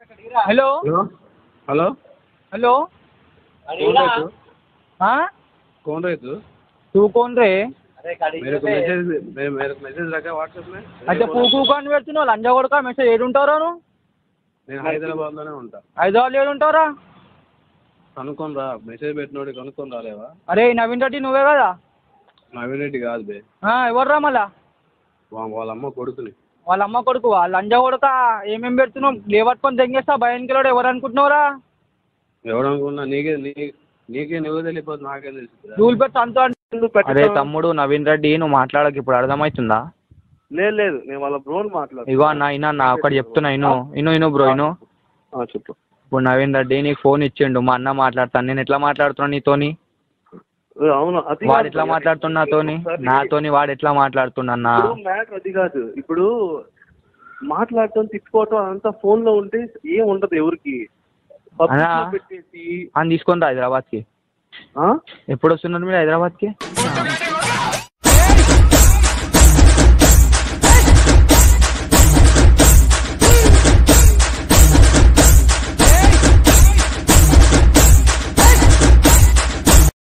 Hello hello hello hello कौन रहे तू हाँ कौन रहे तू तू कौन रे मेरे को मैसेज मेरे मेरे को मैसेज रखा व्हाट्सएप में అయితే పూకు అని పెడుతున్నావు లంజా కొడుక మెసేజ్ ఏడుంటావురా నువ్వు నేను హైదరాబాద్లోనే ఉంటా హైదరాబాద్ ఏడుంటావురా కనుక్కొని రా మెసేజ్ పెట్టినోడి కనుక్కొని రాలేవా అరే ఈ నవీన్ రెడ్డి నువ్వే కదా నవీన్ రెడ్డి కాదు బే ఆ, ఎవర్రా మళ్ళా వా- వాళ్ళ అమ్మ కొడుకుని వాళ్ళ అమ్మ కొడుకు వాళ్ళ లంజా కొడుక ఏమేం పెడుతున్నావు లేవట్టుకొని తెంగేస్తా భయానికి ఎవరు అనుకుంటున్నావురా ఎవడనుకున్నా నీకే నీ నీకే నువ్వు తెలియపోతుంది నాకేం తెలుసు రూల్ పెట్టి అంతా అరే తమ్ముడు నవీన్ రెడ్డి నువ్వు మాట్లాడక ఇప్పుడు అర్థమవుతుందా లేదు లేదు నేను వాళ్ళ బ్రోన్ మాట్లాడు ఇగో అన్న ఇన్న నా ఒకటి చెప్తున్నా ఇను ఇను ఇను బ్రో ఇను చెప్పు ఇప్పుడు నవీన్ రెడ్డి నీకు ఫోన్ ఇచ్చిండు మా అన్న మాట్లాడతాను నేను ఎట్లా మాట్లాడుతున్నా నీతోని ఏ, అవును అది వాడు ఎట్లా మాట్లాడుతున్నా నాతోని నాతోని వాడు ఎట్లా మాట్లాడుతున్నా అన్న మ్యాటర్ అది కాదు ఇప్పుడు మాట్లాడటం తిట్టుకోవటం అదంతా ఫోన్ లో ఉంటే ఏం ఉండదు ఎవరికి Public అన్నా. లో పెట్టేసి అని తీసుకొని రా హైదరాబాద్కి ఆ? ఎప్పుడు వస్తున్నారు మీరు హైదరాబాద్కి